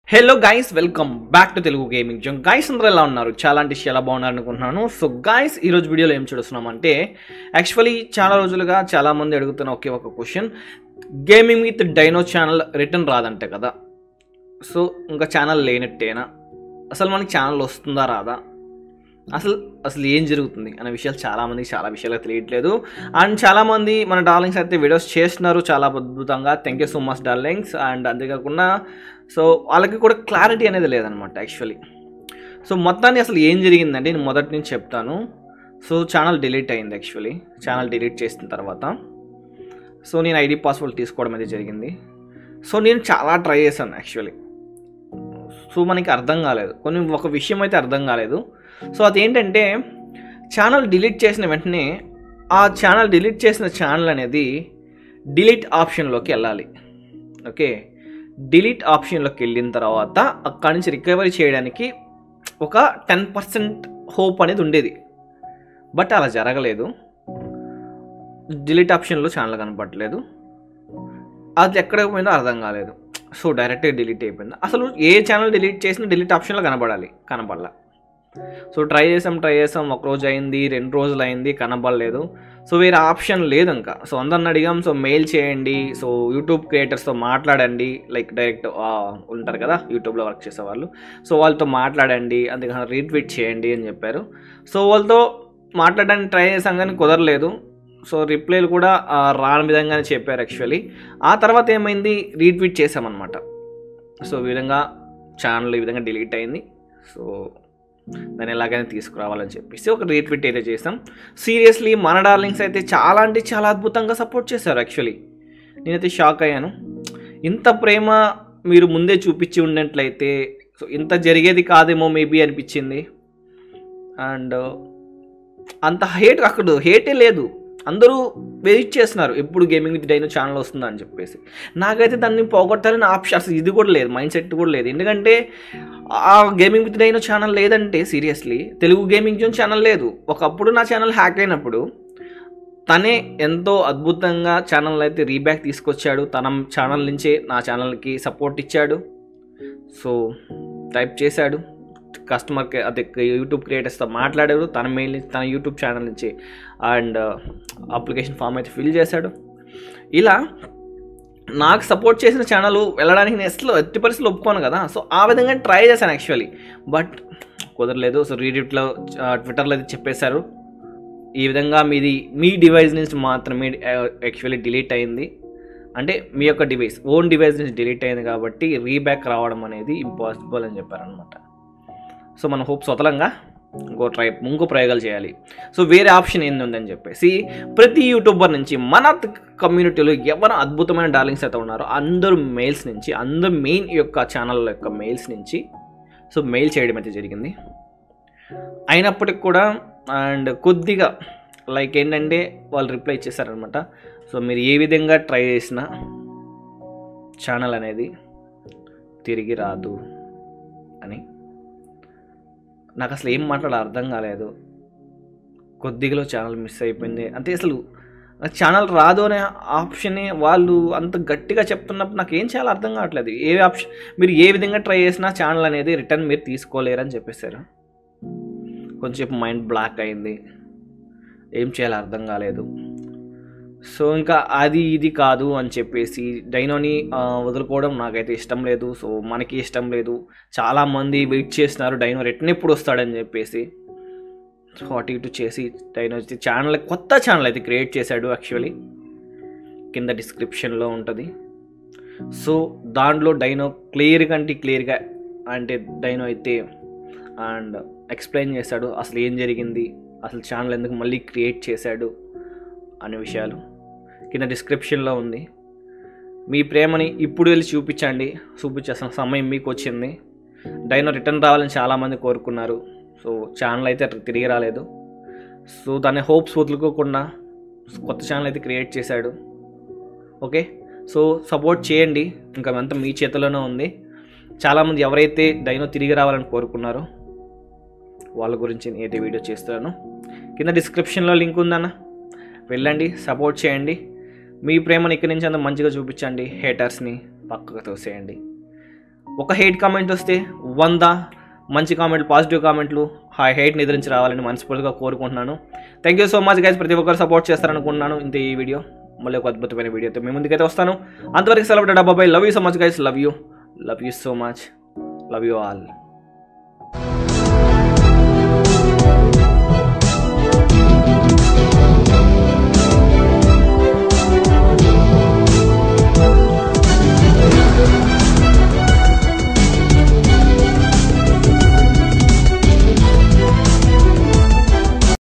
hello guys welcome back to Telugu gaming zone guys అందరూ ఎలా ఉన్నారు చాలా అంటే చాలా బాగున్నారు అనుకుంటున్నాను సో గైస్ ఈరోజు వీడియోలో ఏం చూస్తున్నాం అంటే యాక్చువల్లీ చాలా రోజులుగా చాలామంది అడుగుతున్న ఒకే ఒక question gaming with Dino channel return రాదంటే కదా సో ఇంకా ఛానల్ లేనట్టేనా అసలు మనకి ఛానల్ వస్తుందా రాదా అసలు అసలు ఏం జరుగుతుంది అనే విషయాలు చాలామందికి చాలా విషయాలు తెలియట్లేదు అండ్ చాలామంది మన డార్లింగ్స్ అయితే వీడియోస్ చేస్తున్నారు చాలా అద్భుతంగా thank you so much darlings and అంతేకాకుండా సో వాళ్ళకి కూడా క్లారిటీ అనేది లేదనమాట యాక్చువల్లీ సో మొత్తాన్ని అసలు ఏం జరిగిందంటే నేను మొదటి నుంచి చెప్తాను సో ఛానల్ డిలీట్ అయింది యాక్చువల్లీ ఛానల్ డిలీట్ చేసిన తర్వాత సో నేను ఐడి పాస్వర్డ్ తీసుకోవడం అనేది జరిగింది సో నేను చాలా ట్రై చేశాను యాక్చువల్లీ సో మనకి అర్థం కాలేదు కొన్ని ఒక విషయం అయితే అర్థం కాలేదు సో అదేంటంటే ఛానల్ డిలీట్ చేసిన వెంటనే ఆ ఛానల్ డిలీట్ చేసిన ఛానల్ అనేది డిలీట్ ఆప్షన్లోకి వెళ్ళాలి ఓకే డిలీట్ ఆప్షన్లోకి వెళ్ళిన తర్వాత అక్కడి నుంచి రికవరీ చేయడానికి ఒక టెన్ పర్సెంట్ హోప్ అనేది ఉండేది బట్ అలా జరగలేదు డిలీట్ ఆప్షన్లో ఛానల్ కనపడలేదు అది ఎక్కడ పోయిందో అర్థం కాలేదు సో డైరెక్ట్గా డిలీట్ అయిపోయింది అసలు ఏ ఛానల్ డిలీట్ చేసినా డిలీట్ ఆప్షన్లో కనపడాలి కనపడలా సో ట్రై చేసాం ట్రై చేసాం ఒక రోజు అయింది రెండు రోజులు అయింది కనబడలేదు సో వేరే ఆప్షన్ లేదు ఇంకా సో అందరిని అడిగాం సో మెయిల్ చేయండి సో యూట్యూబ్ క్రియేటర్స్తో మాట్లాడండి లైక్ డైరెక్ట్ ఉంటారు కదా యూట్యూబ్లో వర్క్ చేసే వాళ్ళు సో వాళ్ళతో మాట్లాడండి అంతేకాదు రీట్వీట్ చేయండి అని చెప్పారు సో వాళ్ళతో మాట్లాడడానికి ట్రై చేసాం కానీ కుదరలేదు సో రిప్లైలు కూడా ఆ, రాని విధంగానే చెప్పారు యాక్చువల్లీ ఆ తర్వాత ఏమైంది రీట్వీట్ చేసామన్నమాట సో ఈ విధంగా ఛానల్ ఈ విధంగా డిలీట్ అయింది సో దాన్ని ఎలాగైనా తీసుకురావాలని చెప్పేసి ఒక రీట్వీట్ అయితే చేసాం సీరియస్లీ మన డార్లింగ్స్ అయితే చాలా అంటే చాలా అద్భుతంగా సపోర్ట్ చేశారు యాక్చువల్లీ నేనైతే షాక్ అయ్యాను ఇంత ప్రేమ మీరు ముందే చూపించి ఉన్నట్లయితే సో ఇంత జరిగేది కాదేమో మేబీ అనిపించింది అండ్ అంత హేట్ అక్కడ హేటే లేదు అందరూ వెయిట్ చేస్తున్నారు ఎప్పుడు గేమింగ్ విత్ డైనో ఛానల్ వస్తుందా అని చెప్పేసి నాకైతే దాన్ని పోగొట్టాలని ఆప్షన్ అసలు ఇది కూడా లేదు మైండ్ సెట్ కూడా లేదు ఎందుకంటే ఆ గేమింగ్ విత్ డైనో ఛానల్ లేదంటే seriously Telugu gaming zone channel లేదు ఒకప్పుడు నా ఛానల్ హ్యాక్ అయినప్పుడు తనే ఎంతో అద్భుతంగా ఛానల్ అయితే రీబ్యాక్ తీసుకొచ్చాడు తన ఛానల్ నుంచే నా ఛానల్కి సపోర్ట్ ఇచ్చాడు సో టైప్ చేశాడు కస్టమర్కి అదే యూట్యూబ్ క్రియేటర్స్తో మాట్లాడాడు తన మెయిల్ నుంచి తన యూట్యూబ్ ఛానల్ నుంచి అండ్ అప్లికేషన్ ఫామ్ అయితే ఫిల్ చేశాడు ఇలా నాకు సపోర్ట్ చేసిన ఛానల్ వెళ్ళడానికి నేను అసలు ఎట్టి పరిస్థితులు ఒప్పుకోను కదా సో ఆ విధంగా ట్రై చేశాను యాక్చువల్లీ బట్ కుదరలేదు సో రీడిట్లో ట్విట్టర్లో అయితే చెప్పేశారు ఈ విధంగా మీది మీ డివైస్ నుంచి మాత్రమే యాక్చువల్లీ డిలీట్ అయింది అంటే మీ యొక్క డివైస్ ఓన్ డివైస్ నుంచి డిలీట్ అయింది కాబట్టి రీబ్యాక్ రావడం అనేది ఇంపాసిబుల్ అని చెప్పారనమాట సో మన హోప్ స్వతలంగా ఇంకో ట్రై ఇంకో ప్రయోగాలు చేయాలి సో వేరే ఆప్షన్ ఏంది ఉందని చెప్పేసి ప్రతి యూట్యూబర్ నుంచి మన కమ్యూనిటీలో ఎవరు అద్భుతమైన డార్లింగ్స్ అయితే ఉన్నారో అందరూ మెయిల్స్ నుంచి అందరు మెయిన్ యొక్క ఛానల్ యొక్క మెయిల్స్ నుంచి సో మెయిల్ చేయడం అయితే జరిగింది అయినప్పటికి కూడా అండ్ కొద్దిగా లైక్ ఏంటంటే వాళ్ళు రిప్లై ఇచ్చేసారనమాట సో మీరు ఏ విధంగా ట్రై చేసినా ఛానల్ అనేది తిరిగి రాదు అని నాకు అసలు ఏం మాట్లాడాలో అర్థం కాలేదు కొద్దిగలో ఛానల్ మిస్ అయిపోయింది అంటే అసలు ఛానల్ రాదు అనే ఆప్షనే వాళ్ళు అంత గట్టిగా చెప్తున్నప్పుడు నాకు ఏం చేయాలో అర్థం కావట్లేదు ఏ ఆప్షన్ మీరు ఏ విధంగా ట్రై చేసినా ఛానల్ అనేది రిటర్న్ మీరు తీసుకోలేరని చెప్పేశారు కొంచెంసేపు మైండ్ బ్లాక్ అయింది ఏం చేయాలో అర్థం కాలేదు సో ఇంకా అది ఇది కాదు అని చెప్పేసి డైనోని ఆ, వదులుకోవడం నాకైతే ఇష్టం లేదు సో మనకి ఇష్టం లేదు చాలామంది వెయిట్ చేస్తున్నారు డైనో రిటర్న్ ఎప్పుడు వస్తాడని చెప్పేసి సో అటు ఇటు చేసి డైనో అయితే ఛానల్ కొత్త ఛానల్ అయితే క్రియేట్ చేశాడు యాక్చువల్లీ కింద డిస్క్రిప్షన్లో ఉంటుంది సో దాంట్లో డైనో క్లియర్గా అంటే క్లియర్గా అంటే డైనో అయితే అండ్ ఎక్స్ప్లెయిన్ చేశాడు అసలు ఏం జరిగింది అసలు ఛానల్ ఎందుకు మళ్ళీ క్రియేట్ చేశాడు అనే విషయాలు కింద డిస్క్రిప్షన్లో ఉంది మీ ప్రేమని ఇప్పుడు వెళ్ళి చూపించండి చూపించాల్సిన సమయం మీకు వచ్చింది డైనో రిటర్న్ రావాలని చాలామంది కోరుకున్నారు సో ఛానల్ అయితే తిరిగి రాలేదు సో దాని హోప్స్ వదులుకోకుండా కొత్త ఛానల్ అయితే క్రియేట్ చేశాడు ఓకే సో సపోర్ట్ చేయండి ఇంకా అంతా మీ చేతిలోనే ఉంది చాలామంది ఎవరైతే డైనో తిరిగి రావాలని కోరుకున్నారో వాళ్ళ గురించి నేనైతే వీడియో చేస్తున్నాను కింద డిస్క్రిప్షన్లో లింక్ ఉందన్న వెళ్ళండి సపోర్ట్ చేయండి మీ ప్రేమను ఇక్కడి నుంచి అంత మంచిగా చూపించండి హేటర్స్ని పక్కకు తోసేయండి ఒక హెయిట్ కామెంట్ వస్తే వంద మంచి కామెంట్లు పాజిటివ్ కామెంట్లు ఆ హెయిట్ నిద్రించి రావాలని మనస్ఫూర్తిగా కోరుకుంటున్నాను thank you so much guys ప్రతి ఒక్కరు సపోర్ట్ చేస్తారనుకుంటున్నాను ఇంత ఈ వీడియో మళ్ళీ ఒక అద్భుతమైన వీడియోతో మీ ముందుకైతే వస్తాను అంతవరకు సెలవు డబ్బాబాయ్ love you so much guys love you love you so much love you all